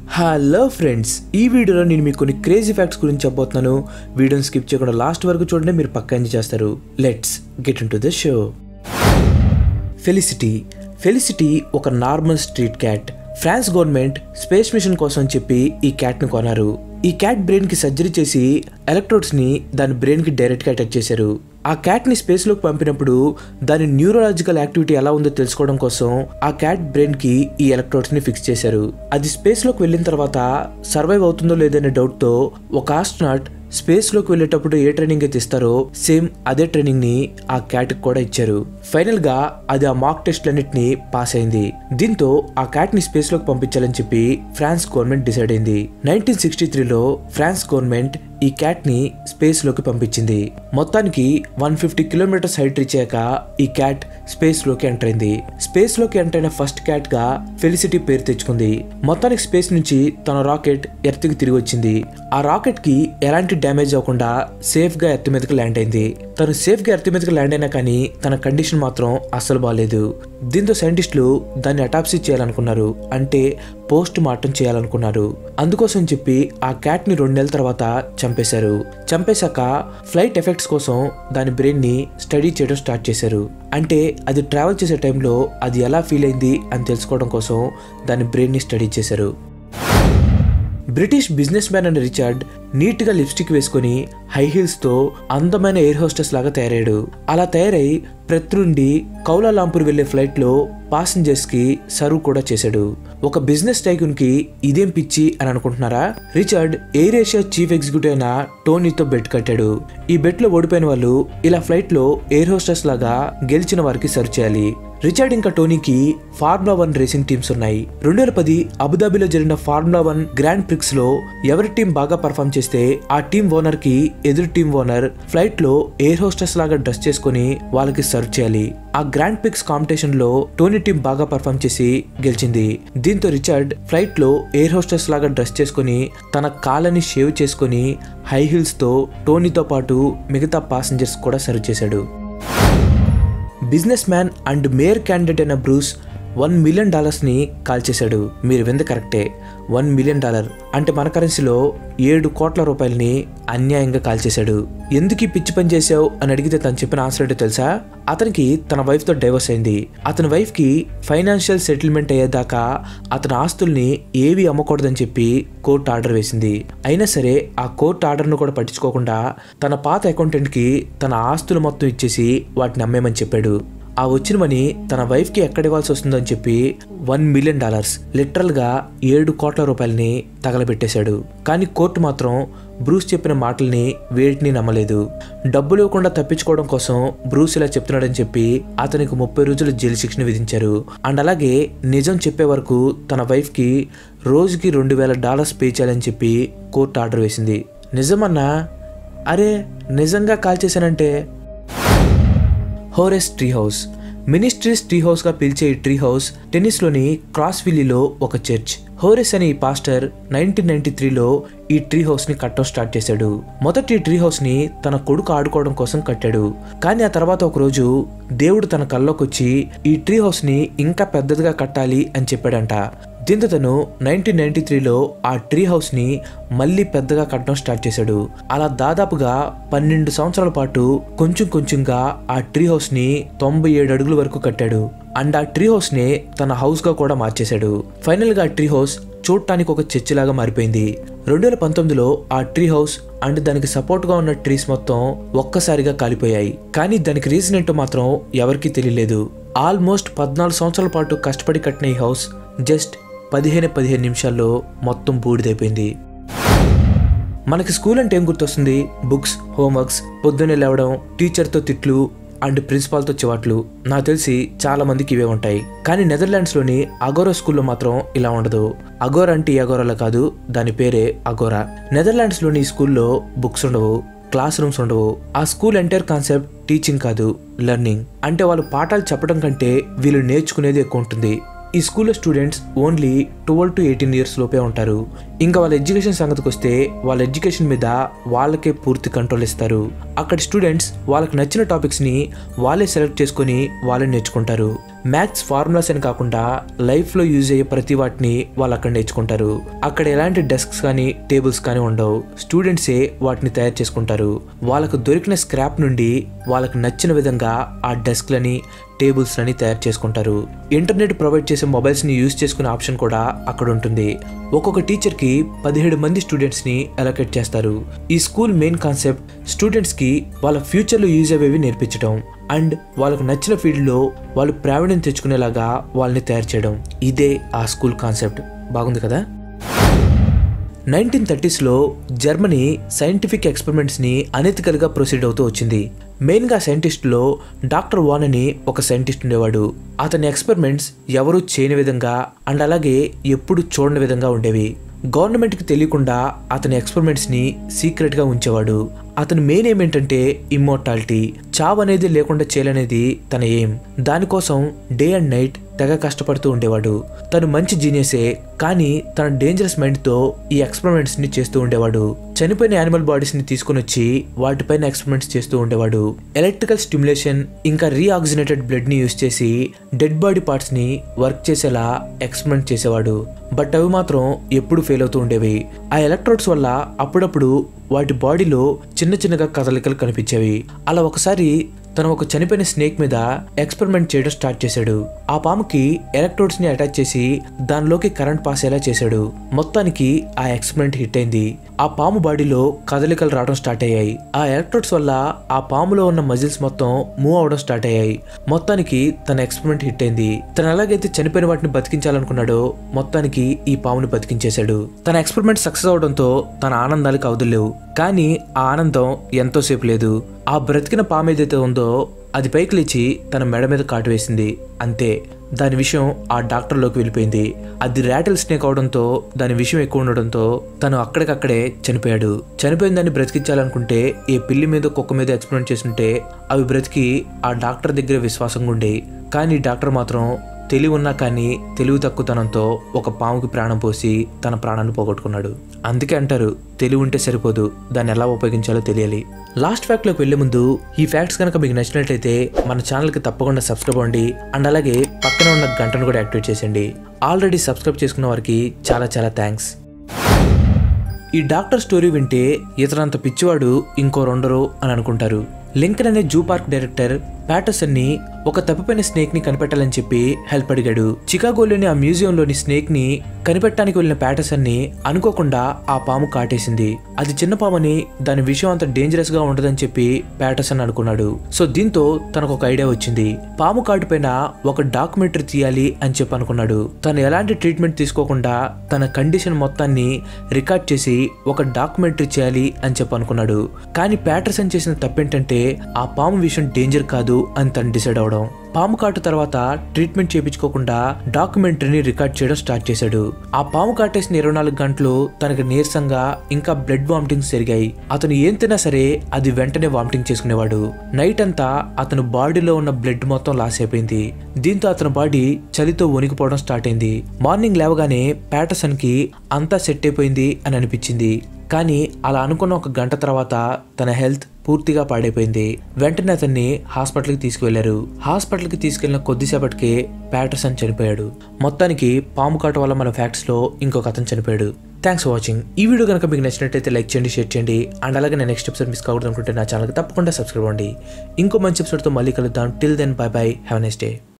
hello friends ఈ వీడియోలో నేను మీకు కొన్ని క్రేజీ ఫ్యాక్ట్స్ గురించి చెప్పబోతున్నాను వీడియోని స్కిప్ చేయకుండా లాస్ట్ వరకు చూడండి మీరు పక్క ఎంజాయ్ చేస్తారు let's get into the show Felicity Felicity ఒక normal street cat France government space mission కోసం అని చెప్పి ఈ క్యాట్ను కొన్నారు ఈ క్యాట్ బ్రెయిన్ కి సర్జరీ చేసి ఎలక్ట్రోడ్స్ ని దాని బ్రెయిన్ కి డైరెక్ట్ గా అటాచ్ చేశారు ఆ క్యాట్ ని స్పేస్ లోకి పంపినప్పుడు దాని న్యూరలాజికల్ యాక్టివిటీ ఎలా ఉందో తెలుసుకోవడం కోసం ఆ క్యాట్ బ్రెయిన్ కి ఈ ఎలక్ట్రోడ్స్ ని ఫిక్స్ చేశారు అది స్పేస్ లోకి వెళ్ళిన తర్వాత సర్వైవ్ అవుతుందో లేదనే డౌట్ తో ఒక ఆస్ట్రోనాట్ స్పేస్ లోకి వెళ్ళేటప్పుడు ఏ ట్రైనింగ్ అయితే ఇస్తారో సేమ్ అదే ట్రైనింగ్ ని ఆ క్యాట్ కూడా ఇచ్చారు ఫైనల్ గా అది ఆ మాక్ టెస్ట్లన్నిటిని పాస్ అయింది దీంతో ఆ క్యాట్ ని స్పేస్ లోకి పంపించాలని చెప్పి ఫ్రాన్స్ గవర్నమెంట్ డిసైడ్ అయింది నైన్టీన్ సిక్స్టీ త్రీలో ఫ్రాన్స్ గవర్నమెంట్ ఈ క్యాట్ ని స్పేస్ లోకి పంపించింది మొత్తానికి one fifty kilometres height reach అయ్యాక ఈ క్యాట్ స్పేస్ లోకి ఎంటర్ అయింది స్పేస్ లోకి ఎంటర్ అయిన ఫస్ట్ క్యాట్ గా ఫెలిసిటీ పేరు తెచ్చుకుంది మొత్తానికి స్పేస్ నుంచి తన రాకెట్ ఎర్త్ కి తిరిగి వచ్చింది ఆ రాకెట్ కి ఎలాంటి డ్యామేజ్ అవ్వకుండా సేఫ్ గా ఎర్త్ మీదకి ల్యాండ్ అయింది తను సేఫ్ గా ఎర్త్ మీదకి ల్యాండ్ అయినా కానీ తన కండిషన్ మాత్రం అస్సలు బాగాలేదు దీంతో సైంటిస్టులు దాన్ని అటాప్సీ చేయాలనుకున్నారు అంటే పోస్ట్ మార్టం చేయాలనుకున్నారు అందుకోసం చెప్పి ఆ క్యాట్ ని రెండు నెలల తర్వాత చంపేశారు చంపేశాక ఫ్లైట్ ఎఫెక్ట్స్ కోసం దాని బ్రెయిన్ ని స్టడీ చేయడం స్టార్ట్ చేశారు అంటే అది ట్రావెల్ చేసే టైంలో అది ఎలా ఫీల్ అయింది అని తెలుసుకోవడం కోసం దాని బ్రెయిన్ ని స్టడీ చేశారు British businessman Richard neat గా లిప్స్టిక్ వేసుకుని హై హీల్స్ తో అందమైన ఎయిర్ హోస్టెస్ లాగా తయారయ్యాడు అలా తయారై ప్రతి నుండి కౌలాలాంపూర్ వెళ్లే ఫ్లైట్ లో పాసింజర్స్ కి సర్వ్ కూడా చేశాడు ఒక బిజినెస్ టైకున్ కి ఇదేం పిచ్చి అని అనుకుంటున్నారా Richard Air Asia chief executive అయిన టోనీతో బెట్ కట్టాడు ఈ బెట్ లో ఓడిపోయిన వాళ్ళు ఇలా ఫ్లైట్ లో ఎయిర్ హోస్టెస్ లాగా గెలిచిన వారికి సర్వ్ చేయాలి రిచర్డ్ ఇంకా టోనీకి ఫార్ములా వన్ రేసింగ్ టీమ్స్ ఉన్నాయి రెండు వేల పది అబుదాబిలో జరిగిన ఫార్ములా వన్ గ్రాండ్ ప్రిక్స్ లో ఎవరి టీం బాగా పర్ఫామ్ చేస్తే ఆ టీం ఓనర్ కి ఎదురు టీం ఓనర్ ఫ్లైట్ లో ఎయిర్ హోస్టెస్ లాగా డ్రెస్ చేసుకుని వాళ్ళకి సర్వ్ చేయాలి ఆ గ్రాండ్ పిక్స్ కాంపిటీషన్ లో టోనీ టీం బాగా పర్ఫామ్ చేసి గెలిచింది దీంతో రిచర్డ్ ఫ్లైట్ లో ఎయిర్ హోస్టెస్ లాగా డ్రెస్ చేసుకుని తన కాళ్ళని షేవ్ చేసుకుని హై హీల్స్ తో టోనీతో పాటు మిగతా పాసింజర్స్ కూడా సర్వ్ చేశాడు businessman and mayor candidate అయిన బ్రూస్ వన్ మిలియన్ డాలర్స్ని కాల్ చేశాడు మీరు వింది కరెక్టే వన్ మిలియన్ డాలర్ అంటే మన కరెన్సీలో ఏడు కోట్ల రూపాయలని అన్యాయంగా కాల్ చేశాడు ఎందుకు ఈ పిచ్చి పని చేసావు అని అడిగితే తను చెప్పిన ఆన్సర్ ఏంటో తెలుసా అతనికి తన వైఫ్తో డైవర్స్ అయింది అతని వైఫ్కి ఫైనాన్షియల్ సెటిల్మెంట్ అయ్యేదాకా అతని ఆస్తుల్ని ఏవి అమ్మకూడదని చెప్పి కోర్టు ఆర్డర్ వేసింది అయినా సరే ఆ కోర్టు ఆర్డర్ను కూడా పట్టించుకోకుండా తన పాత అకౌంటెంట్కి తన ఆస్తులు మొత్తం ఇచ్చేసి వాటిని అమ్మేమని చెప్పాడు ఆ వచ్చిన మనీ తన వైఫ్కి ఎక్కడ ఇవ్వాల్సి వస్తుందని చెప్పి వన్ మిలియన్ డాలర్స్ లిటరల్గా ఏడు కోట్ల రూపాయలని తగలబెట్టేశాడు కానీ కోర్టు మాత్రం బ్రూస్ చెప్పిన మాటల్ని వేటిని నమ్మలేదు డబ్బులు ఇవ్వకుండా తప్పించుకోవడం కోసం బ్రూస్ ఇలా చెప్తున్నాడని చెప్పి అతనికి ముప్పై రోజులు జైలు శిక్షణ విధించారు అండ్ అలాగే నిజం చెప్పే వరకు తన వైఫ్కి రోజుకి రెండు వేల డాలర్స్ పే చేయాలని చెప్పి కోర్టు ఆర్డర్ వేసింది నిజమన్నా అరే నిజంగా కాల్ చేశానంటే Horace tree house ministries tree house గా పిలిచే ఈ ట్రీ హౌస్ టెన్నిస్ లోని క్రాస్ విల్లీలో ఒక చర్చ్ హోరెస్ అనే ఈ పాస్టర్ నైన్టీన్ నైన్టీ త్రీలో ఈ ట్రీ హౌస్ ని కట్టడం స్టార్ట్ చేశాడు మొదటి ట్రీ హౌస్ ని తన కొడుకు ఆడుకోవడం కోసం కట్టాడు కానీ ఆ తర్వాత ఒక రోజు దేవుడు తన కల్లోకి వచ్చి ఈ ట్రీ హౌస్ ని ఇంకా పెద్దదిగా కట్టాలి అని చెప్పాడంట దీంతో తను నైన్టీన్ నైన్టీ త్రీలో ఆ ట్రీ హౌస్ ని మళ్ళీ పెద్దగా కట్టడం స్టార్ట్ చేశాడు అలా దాదాపుగా పన్నెండు సంవత్సరాల పాటు కొంచెం కొంచెంగా ఆ ట్రీ హౌస్ ని తొంభై ఏడు అడుగుల వరకు కట్టాడు అండ్ ఆ ట్రీ హౌస్ ని తన హౌస్ గా కూడా మార్చేశాడు ఫైనల్ గా ఆ ట్రీ హౌస్ చూడటానికి ఒక చర్చి లాగా మారిపోయింది రెండు వేల పంతొమ్మిదిలో ఆ ట్రీ హౌస్ అండ్ దానికి సపోర్ట్ గా ఉన్న ట్రీస్ మొత్తం ఒక్కసారిగా కాలిపోయాయి కానీ దానికి రీజన్ ఏంటో మాత్రం ఎవరికీ తెలియలేదు ఆల్మోస్ట్ పద్నాలుగు సంవత్సరాల పాటు కష్టపడి కట్టిన ఈ హౌస్ జస్ట్ పదిహేను పదిహేను నిమిషాల్లో మొత్తం బూడిదైపోయింది మనకి స్కూల్ అంటే ఏం గుర్తొస్తుంది బుక్స్ హోంవర్క్స్ పొద్దున్నే లేవడం టీచర్తో తిట్లు అండ్ ప్రిన్సిపాల్తో చివాట్లు నాకు తెలిసి చాలా మందికి ఇవే ఉంటాయి కానీ నెదర్లాండ్స్లోని అగోరా స్కూల్లో మాత్రం ఇలా ఉండదు అగోరా అంటే ఈ అగోరాలో కాదు దాని పేరే అగోరా నెదర్లాండ్స్లోని ఈ స్కూల్లో బుక్స్ ఉండవు క్లాస్ రూమ్స్ ఉండవు ఆ స్కూల్ ఎంటైర్ కాన్సెప్ట్ టీచింగ్ కాదు లెర్నింగ్ అంటే వాళ్ళు పాఠాలు చెప్పడం కంటే వీళ్ళు నేర్చుకునేది ఎక్కువ ఉంటుంది ఈ స్కూల్లో students only twelve to eighteen years లోపే ఉంటారు ఇంకా వాళ్ళ ఎడ్యుకేషన్ సంగతికి వస్తే వాళ్ళ ఎడ్యుకేషన్ మీద వాళ్ళకే పూర్తి కంట్రోల్ ఇస్తారు అక్కడ స్టూడెంట్స్ వాళ్ళకి నచ్చిన టాపిక్స్ని వాళ్ళే సెలెక్ట్ చేసుకొని వాళ్ళే నేర్చుకుంటారు మ్యాథ్స్ ఫార్ములాస్ అని కాకుండా లైఫ్లో యూజ్ అయ్యే ప్రతి వాటిని వాళ్ళు అక్కడ నేర్చుకుంటారు అక్కడ ఎలాంటి డెస్క్స్ కానీ టేబుల్స్ కానీ ఉండవు స్టూడెంట్సే వాటిని తయారు చేసుకుంటారు వాళ్ళకు దొరికిన స్క్రాప్ నుండి వాళ్ళకి నచ్చిన విధంగా ఆ డెస్క్లని టేబుల్స్లని తయారు చేసుకుంటారు ఇంటర్నెట్ ప్రొవైడ్ చేసే మొబైల్స్ని యూజ్ చేసుకునే ఆప్షన్ కూడా అక్కడ ఉంటుంది ఒక్కొక్క టీచర్కి పదిహేడు మంది స్టూడెంట్స్ని అలొకేట్ చేస్తారు ఈ స్కూల్ మెయిన్ కాన్సెప్ట్ స్టూడెంట్స్కి వాళ్ళ ఫ్యూచర్లో యూజ్ అయ్యేవి నేర్పించడం అండ్ వాళ్ళకు నచ్చిన ఫీల్డ్లో వాళ్ళు ప్రావీణ్యం తెచ్చుకునేలాగా వాళ్ళని తయారు చేయడం ఇదే ఆ స్కూల్ కాన్సెప్ట్ బాగుంది కదా నైన్టీన్ థర్టీస్లో జర్మనీ సైంటిఫిక్ ఎక్స్పెరిమెంట్స్ని అనెతికల్గా ప్రొసీడ్ అవుతూ వచ్చింది మెయిన్గా సైంటిస్ట్లో డాక్టర్ వాన్ అని ఒక సైంటిస్ట్ ఉండేవాడు అతని ఎక్స్పెరిమెంట్స్ ఎవరూ చేయని విధంగా అండ్ అలాగే ఎప్పుడు చూడని విధంగా ఉండేవి గవర్నమెంట్కి తెలియకుండా అతని ఎక్స్పెరిమెంట్స్ని సీక్రెట్గా ఉంచేవాడు అతని మెయిన్ ఏం ఏంటంటే ఇమ్మోర్టాలిటీ చావ్ అనేది లేకుండా చేయాలనేది తన ఎయిమ్ దానికోసం డే అండ్ నైట్ తెగ కష్టపడుతూ ఉండేవాడు తను మంచి జీనియసే కానీ తన డేంజరస్ మైండ్తో ఈ ఎక్స్పెరిమెంట్స్ని చేస్తూ ఉండేవాడు చనిపోయిన యానిమల్ బాడీస్ని తీసుకుని వచ్చి వాటిపైన ఎక్స్పెరిమెంట్స్ చేస్తూ ఉండేవాడు ఎలక్ట్రికల్ స్టిమ్యులేషన్ ఇంకా రీఆక్సినేటెడ్ బ్లడ్ని యూస్ చేసి డెడ్ బాడీ పార్ట్స్ని వర్క్ చేసేలా ఎక్స్పెరిమెంట్ చేసేవాడు బట్ అవి మాత్రం ఎప్పుడు ఫెయిల్ అవుతూ ఉండేవి ఆ ఎలక్ట్రోడ్స్ వల్ల అప్పుడప్పుడు వాటి బాడీలో చిన్న చిన్నగా కదలికలు కనిపించేవి అలా ఒకసారి తను ఒక చనిపోయిన స్నేక్ మీద ఎక్స్పెరిమెంట్ చేయడం స్టార్ట్ చేశాడు ఆ పాముకి ఎలక్ట్రోడ్స్ ని అటాచ్ చేసి దానిలోకి కరెంట్ పాస్ అయ్యేలా చేశాడు మొత్తానికి ఆ ఎక్స్పెరిమెంట్ హిట్ అయింది ఆ పాము బాడీలో కదలికలు రావడం స్టార్ట్ అయ్యాయి ఆ ఎలక్ట్రోడ్స్ వల్ల ఆ పాములో ఉన్న మజిల్స్ మొత్తం మూవ్ అవడం స్టార్ట్ అయ్యాయి మొత్తానికి తన ఎక్స్పెరిమెంట్ హిట్ అయింది తను ఎలాగైతే చనిపోయిన వాటిని బతికించాలనుకున్నాడో మొత్తానికి ఈ పాముని బతికించేశాడు తన ఎక్స్పెరిమెంట్ సక్సెస్ అవడంతో తన ఆనందాలకు అవధులేవు కానీ ఆ ఆనందం ఎంతోసేపు లేదు ఆ బ్రతికిన పాము ఏదైతే ఉందో అది పైకి లేచి తన మెడ మీద కాటు వేసింది అంతే దాని విషయం ఆ డాక్టర్లోకి వెళ్ళిపోయింది అది ర్యాటిల్ స్నేక్ అవడంతో దాని విషయం ఎక్కువ ఉండడంతో తను అక్కడికక్కడే చనిపోయాడు చనిపోయిన దాన్ని బ్రతికించాలనుకుంటే ఏ పిల్లి మీద కుక్క మీద ఎక్స్పెరిమెంట్ చేస్తుంటే అవి బ్రతికి ఆ డాక్టర్ దగ్గర విశ్వాసంగా ఉండే కానీ డాక్టర్ మాత్రం తెలివి ఉన్నా కానీ తెలివి తక్కువతనంతో ఒక పాముకి ప్రాణం పోసి తన ప్రాణాన్ని పోగొట్టుకున్నాడు అందుకే అంటారు తెలివి ఉంటే సరిపోదు దాన్ని ఎలా ఉపయోగించాలో తెలియాలి లాస్ట్ ఫ్యాక్ట్లోకి వెళ్లే ముందు ఈ ఫ్యాక్ట్స్ కనుక మీకు నచ్చినట్లయితే మన ఛానల్కి తప్పకుండా సబ్స్క్రైబ్ అవ్వండి అండ్ అలాగే పక్కన ఉన్న గంటను కూడా యాక్టివేట్ చేసేయండి ఆల్రెడీ సబ్స్క్రైబ్ చేసుకున్న వారికి చాలా చాలా థ్యాంక్స్ ఈ డాక్టర్ స్టోరీ వింటే ఇతరంత పిచ్చివాడు ఇంకో రెండరు అని అనుకుంటారు లింకన్ అనే జూ పార్క్ డైరెక్టర్ ప్యాటర్సన్ ని ఒక తప్పిపోయిన స్నేక్ ని కనిపెట్టాలని చెప్పి హెల్ప్ అడిగాడు చికాగోలోని ఆ మ్యూజియంలోని స్నేక్ ని కనిపెట్టడానికి వెళ్ళిన ప్యాటర్సన్ ని అనుకోకుండా ఆ పాము కాటేసింది అది చిన్న పామని దాని విషయం అంత డేంజరస్ గా ఉండదని చెప్పి ప్యాటర్సన్ అనుకున్నాడు సో దీంతో తనకు ఒక ఐడియా వచ్చింది పాము కాటు పైన ఒక డాక్యుమెంటరీ తీయాలి అని చెప్పి అనుకున్నాడు తను ఎలాంటి ట్రీట్మెంట్ తీసుకోకుండా తన కండిషన్ మొత్తాన్ని రికార్డ్ చేసి ఒక డాక్యుమెంటరీ చేయాలి అని చెప్పి అనుకున్నాడు కానీ ప్యాటర్సన్ చేసిన తప్పేంటంటే ఆ పాము విషయం డేంజర్ కాదు అని తను డిసైడ్ అవడం పాము కాటు తర్వాత ట్రీట్మెంట్ చేయించుకోకుండా డాక్యుమెంటరీని రికార్డ్ చేయడం స్టార్ట్ చేశాడు ఆ పాము కాటేసిన ఇరవై నాలుగు గంటలు తనకు నీరసంగా ఇంకా బ్లడ్ వామిటింగ్స్ జరిగాయి అతను ఏం తిన్నా సరే అది వెంటనే వామిటింగ్ చేసుకునేవాడు నైట్ అంతా అతను బాడీలో ఉన్న బ్లడ్ మొత్తం లాస్ అయిపోయింది దీంతో అతని బాడీ చలితో వణికిపోవడం స్టార్ట్ అయింది మార్నింగ్ లేవగానే ప్యాటర్సన్ కి అంతా సెట్ అయిపోయింది అని అనిపించింది కానీ అలా అనుకున్న ఒక గంట తర్వాత తన హెల్త్ పూర్తిగా పాడైపోయింది వెంటనే అతన్ని హాస్పిటల్కి తీసుకువెళ్లారు హాస్పిటల్కి తీసుకెళ్లిన కొద్దిసేపటికే ప్యాటర్సన్ చనిపోయాడు మొత్తానికి పాము కాటు వల్ల మన ఫ్యాక్ట్స్ లో ఇంకొక అతను చనిపోయాడు థ్యాంక్స్ ఫర్ వాచింగ్ ఈ వీడియో కనుక మీకు నచ్చినట్టయితే లైక్ చేయండి షేర్ చేయండి అండ్ అలాగే నేను నెక్స్ట్ ఎపిసోడ్ మిస్ కాకూడదు అనుకుంటే నా ఛానల్కి తప్పకుండా సబ్స్క్రైబ్ అవ్వండి ఇంకో మంచి ఎపిసోడ్తో మళ్ళీ కలుద్దాం till then bye bye have next day